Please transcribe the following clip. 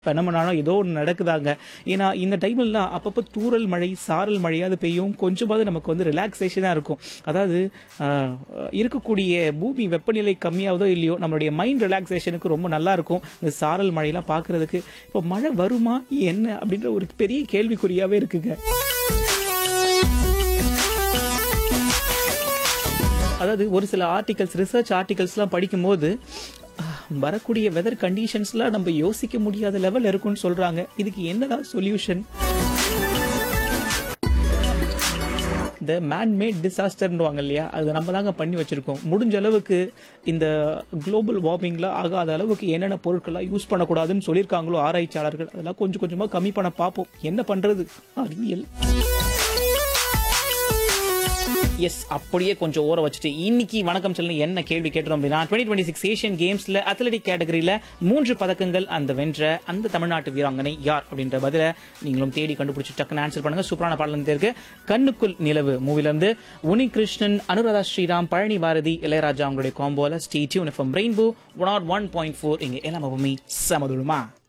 பெனமனாலும் ஏதோ ஒன்று நடக்குதாங்க ஏன்னா இந்த டைம்லாம் அப்பப்போ தூறல் மழை சாரல் மழையாவது பெய்யும் கொஞ்சமாவது நமக்கு வந்து ரிலாக்ஸேஷனாக இருக்கும் அதாவது ஆஹ், இருக்கக்கூடிய பூமி வெப்பநிலை கம்மியாவதோ இல்லையோ நம்மளுடைய மைண்ட் ரிலாக்ஸேஷனுக்கு ரொம்ப நல்லா இருக்கும் இந்த சாரல் மழையெல்லாம் பார்க்கறதுக்கு இப்போ மழை வருமா என்ன அப்படின்ற ஒரு பெரிய கேள்விக்குறியாவே இருக்குங்க அதாவது ஒரு சில ஆர்டிகல்ஸ் ரிசர்ச் ஆர்டிகல்ஸ்லாம் படிக்கும்போது ஆஹ், வரக்கூடிய வெதர் கண்டிஷன்ஸ்லாம் நம்ம யோசிக்க முடியாத லெவல் இருக்கும்னு சொல்றாங்க இதுக்கு என்னதான் சொல்யூஷன் இந்த மேன்மேட் டிசாஸ்டர்னுவாங்க இல்லையா அது நம்ம தாங்க பண்ணி வச்சிருக்கோம் முடிஞ்ச அளவுக்கு இந்த குளோபல் வார்மிங்ல ஆகாத அளவுக்கு என்னென்ன பொருட்கள்லாம் யூஸ் பண்ணக்கூடாதுன்னு சொல்லியிருக்காங்களோ ஆராய்ச்சியாளர்கள் அதெல்லாம் கொஞ்சம் கொஞ்சமா கம்மி பண்ண பார்ப்போம் என்ன பண்றது அறிவியல் எஸ் அப்படியே கொஞ்சம் ஓர வச்சுட்டு இன்னைக்கு வணக்கம் சொல்லி என்ன கேள்வி கேட்டோம் அப்படின்னா டுவெண்ட்டி டுவெண்ட்டி சிக்ஸ் ஏஷியன் கேம்ஸ்ல அத்லெட்டிக் கேட்டகரியில மூன்று பதக்கங்கள் அந்த வென்ற அந்த தமிழ்நாட்டு வீராங்கனை யார் அப்படின்ற பதில நீங்களும் தேடி கண்டுபிடிச்சு டக்குன்னு ஆன்சர் பண்ணுங்க சூப்பரான பாடல் இருக்கு கண்ணுக்குள் நிலவு மூவில இருந்து உனி கிருஷ்ணன் அனுராதா ஸ்ரீராம் பழனி பாரதி இளையராஜா அவங்களுடைய காம்போல ஸ்டேட்யூன் FM rainbow one or one point four இங்க எல்லாம் சமதுமா